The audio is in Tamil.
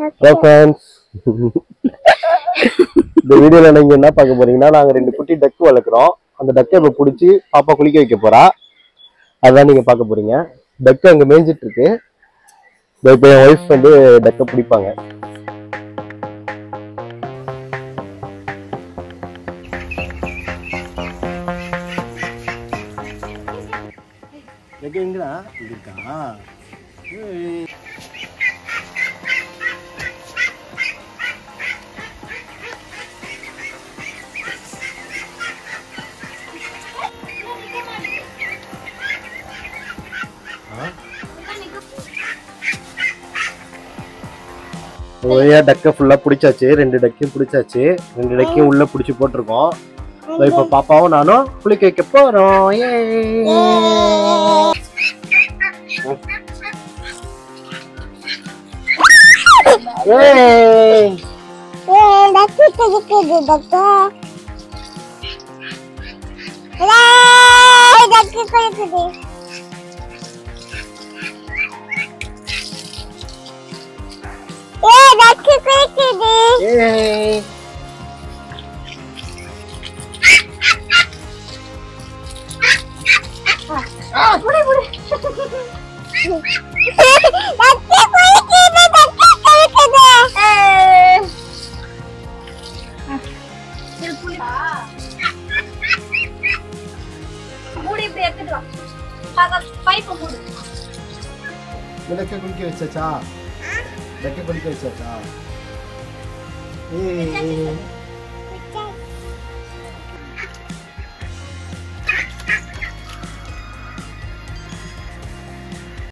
ஹலோ ஃப்ரெண்ட்ஸ் இந்த வீடியோல நீங்க என்ன பார்க்க போறீங்கன்னா நாங்க ரெண்டு குட்டி டக்கு வளர்க்குறோம் அந்த டக்கை இப்ப பிடிச்சி பாப்பா குளிக்க வைக்க போறா அதான் நீங்க பார்க்க போறீங்க டக்கு அங்க மேய்ஞ்சிட்டு இருக்கு இதோ இப்ப என் ஒய்ஃப் வந்து டக்கை பிடிப்பாங்க எங்கடா இங்க இருக்கா ஒரே டக்கை ஃபுல்லா பிடிச்சாச்சு ரெண்டு டக்கையும் பிடிச்சாச்சு ரெண்டு டக்கையும் உள்ள பிடிச்சி போட்டிருக்கோம் இதோ இப்ப பாப்பாவும் நானும் குளிக்க வைக்க போறோம் ஏய் டக்கு இருக்குது டக்கு ஏய், டக்கு இருக்குது ஏய் டக்கு இருக்குது ஏய் புடி புடி டக்கு குளிக்குது டக்கு குளிக்குது மூடி இப்படி எடுத்துட்டு வா பாக்க பைப்பு மூடு டக்கை குளிக்க வச்சாச்சா டக்கை குளிக்க வச்சாச்சா ஏய்